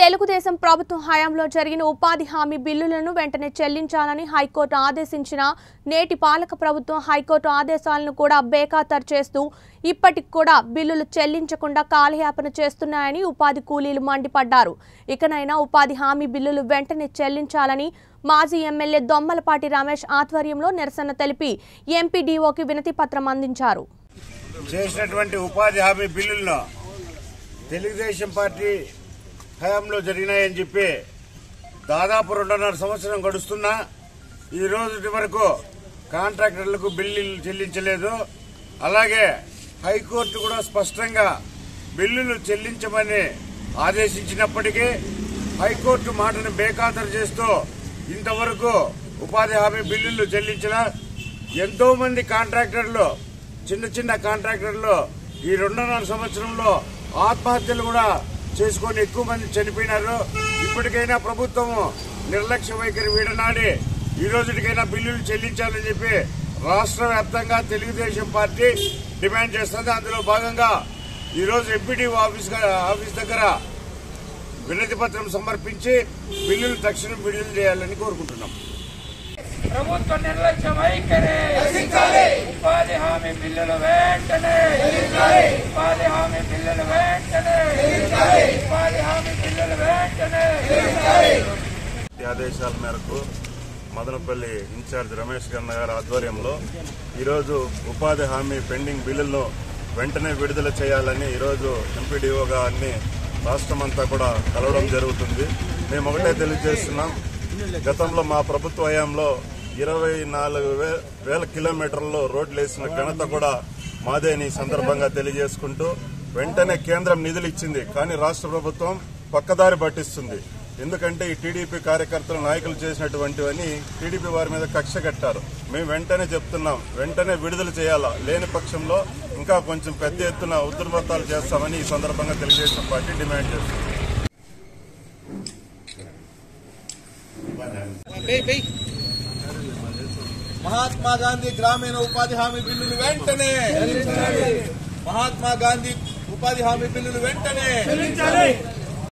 తెలుగుదేశం ప్రభుత్వం హయాంలో జరిగిన ఉపాధి హామీ బిల్లులను వెంటనే చెల్లించాలని హైకోర్టు ఆదేశించిన నేటి పాలక ప్రభుత్వం హైకోర్టు ఆదేశాలను కూడా బేఖాతరు చేస్తూ ఇప్పటికి కూడా బిల్లులు చెల్లించకుండా కాలయాపన చేస్తున్నాయని ఉపాధి కూలీలు మండిపడ్డారు ఇకనైనా ఉపాధి హామీ బిల్లులు వెంటనే చెల్లించాలని మాజీ ఎమ్మెల్యే దొమ్మలపాటి రమేష్ ఆధ్వర్యంలో నిరసన తెలిపి ఎంపీడీఓకి వినతి పత్రం అందించారు చేసినటువంటి ఉపాధి హామీ బిల్లులను తెలుగుదేశం పార్టీ హయాంలో జరిగినాయని చెప్పి దాదాపు రెండున్నర సంవత్సరం గడుస్తున్నా ఈ రోజు వరకు కాంట్రాక్టర్లకు బిల్లులు చెల్లించలేదు అలాగే హైకోర్టు కూడా స్పష్టంగా బిల్లులు చెల్లించమని ఆదేశించినప్పటికీ హైకోర్టు మాటను బేఖాతరు చేస్తూ ఇంతవరకు ఉపాధి హామీ బిల్లులు చెల్లించిన ఎంతో మంది కాంట్రాక్టర్లు చిన్న చిన్న కాంట్రాక్టర్లు ఈ రెండున్నర సంవత్సరంలో ఆత్మహత్యలు కూడా చేసుకొని ఎక్కువ మంది చనిపోయినారు ఇప్పటికైనా ప్రభుత్వం నిర్లక్ష్య వైఖరి వీడనాడి ఈ రోజుకైనా బిల్లులు చెల్లించాలని చెప్పి రాష్ట్ర వ్యాప్తంగా తెలుగుదేశం పార్టీ డిమాండ్ చేస్తుంది అందులో భాగంగా ఈ రోజు ఎంపీడీ ఆఫీస్ గా- ఆఫీస్ దగ్గర వినతి పత్రం సమర్పించి బిల్లులు తక్షణం విడుదల చేయాలని కోరుకుంటున్నాం ప్రభుత్వ నిర్లక్ష్య వైఖరి ఉపాధి హామీ బిల్లులు వెంటనే ఉపాధి హామీ బిల్లులు వెంటనే ఉపాధి హామీ బిల్లులు వెంటనే ఈ ఆదేశాల మేరకు మదనపల్లి ఇన్ఛార్జ్ రమేష్ గన్న గారి ఆధ్వర్యంలో ఈరోజు ఉపాధి హామీ పెండింగ్ బిల్లులను వెంటనే విడుదల చేయాలని ఈరోజు ఎంపీడీఓ గారిని రాష్ట్రమంతా కూడా కలవడం జరుగుతుంది మేము ఒకటే తెలియజేస్తున్నాం గతంలో మా ప్రభుత్వ హయాంలో ఇరవై నాలుగు వే- వేల కిలోమీటర్లలో రోడ్లు వేసిన ఘనత కూడా మాదే అని ఈ సందర్భంగా తెలియజేసుకుంటూ వెంటనే కేంద్రం నిధులు ఇచ్చింది కానీ రాష్ట్ర ప్రభుత్వం పక్కదారి పట్టిస్తుంది ఎందుకంటే ఈ టీడీపీ కార్యకర్తలు నాయకులు చేసినటువంటివని టీడీపీ వారి మీద కక్ష కట్టారు మేము వెంటనే చెప్తున్నాం వెంటనే విడుదల చేయాలా లేని పక్షంలో ఇంకా కొంచెం పెద్ద ఎత్తున ఉధృతాలు చేస్తామని ఈ సందర్భంగా తెలుగుదేశం పార్టీ డిమాండ్ చేస్తుంది మహాత్మా గాంధీ గ్రామీణ ఉపాధి హామీ బిల్లులు వెంటనే మహాత్మా గాంధీ ఉపాధి హామీ బిల్లులు వెంటనే